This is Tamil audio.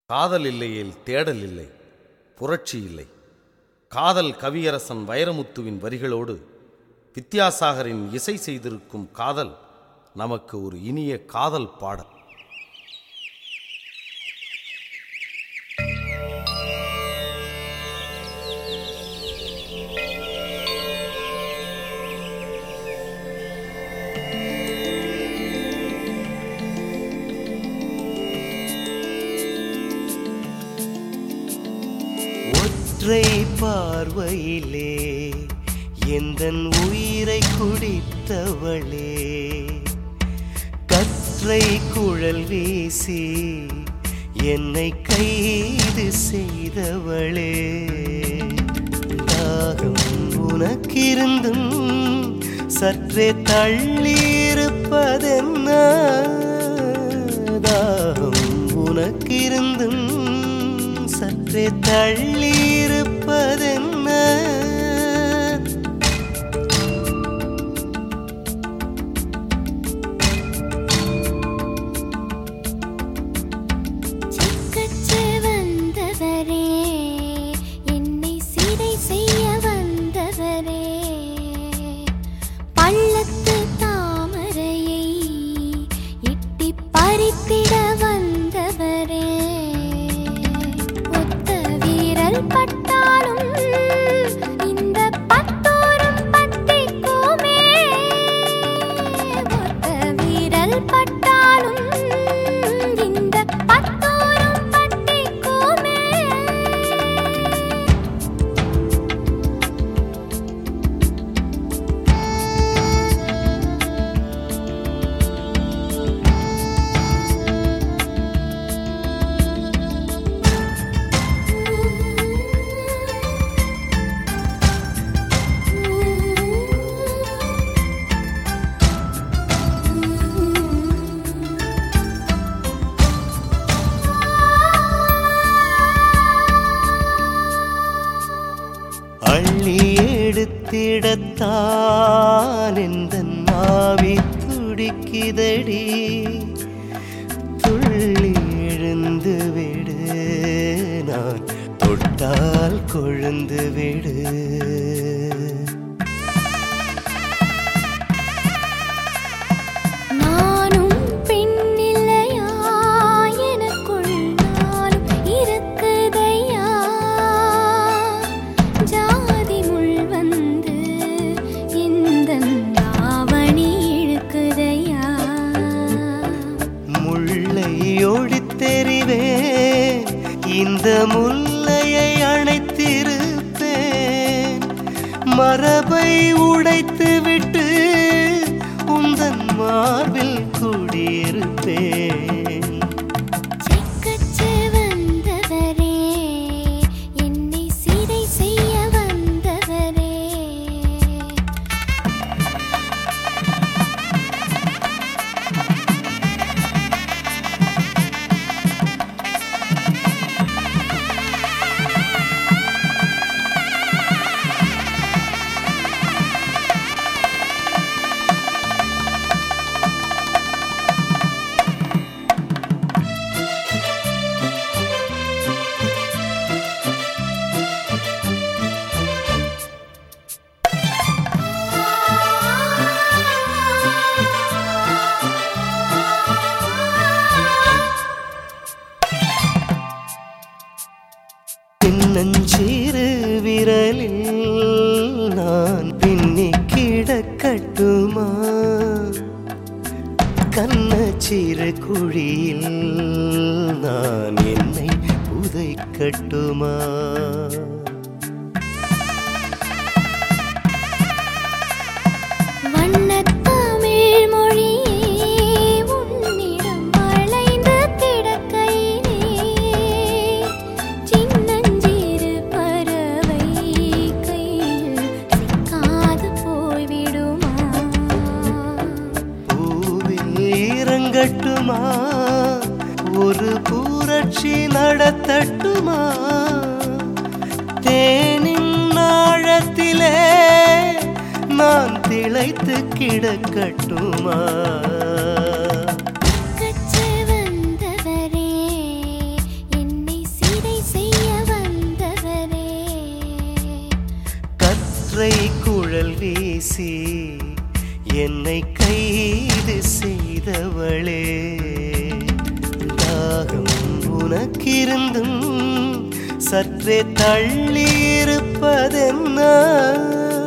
காதல் இல்லையேல் தேடல் இல்லை புரட்சி இல்லை காதல் கவியரசன் வைரமுத்துவின் வரிகளோடு வித்யாசாகரின் இசை செய்திருக்கும் காதல் நமக்கு ஒரு இனிய காதல் பாடல் ஒற்றை பார்வையிலே எந்தன் உயிரை குடித்தவளே கற்றை குழல் வீசி என்னை கைது செய்தவளே தாகம் உனக்கிருந்தும் சற்றே தள்ளியிருப்பதென்ன தாகம் உனக்கிருந்தும் சற்றே தள்ளியிருப்பதென்ன சிக்கச்சு வந்தவரே என்னை சிறை செய்ய வந்தவரே பள்ளத்து தாமரையை எட்டி பறித்திட வந்தவரே ஒத்த வீரல் பட்டாலும் இந்த பத்தோரும் பத்திக்குமே ஒத்த வீரல் பட்டாலும் இந்த பத்தோரும் பத்திக்குமே அள்ளி எடுத்திடத்தான் எந்த நாவி துடிக்குதடி துள்ளி எழுந்து விடு நான் தொட்டால் கொழுந்து விடு நானும் பெண்ணில்லையா எனக்குள் நாளும் இருக்குதையா ஜாதி முள் வந்து இந்த ஆவணி இழுக்குதையா முல்லை ஒழித்தெறிவேன் இந்த முல்லையை அணைத்திருப்பேன் மரபை உடைத்து விட்டு உந்தன் மார்பில் குடியிருப்பேன் சிக்கச்சு வந்தவரே என்னை சிறை செய்ய வந்தவரே பின்னஞ்சீரு விரலில் நான் பின்னி கிடக்கட்டுமா கண்ணச்சீரு குழியில் நான் என்னை புதைக்கட்டுமா வண்ணத்தமிழ் மொழியே உன்னிடம் வளைந்து கிடக்கையிலே சின்னஞ்சிறு பறவை கையில் சிக்காது போய்விடுமா பூவில் இறங்கட்டுமா ஒரு பூரட்சி நடத்தட்டுமா தேனின் ஆழத்திலே நான் திளைத்து கிடக்கட்டுமா கச்சு வந்தவரே என்னை பேசி என்னை கைது செய்தவளே தாகம் உனக்கிருந்தும் சற்றே தள்ளி இருப்பதென்ன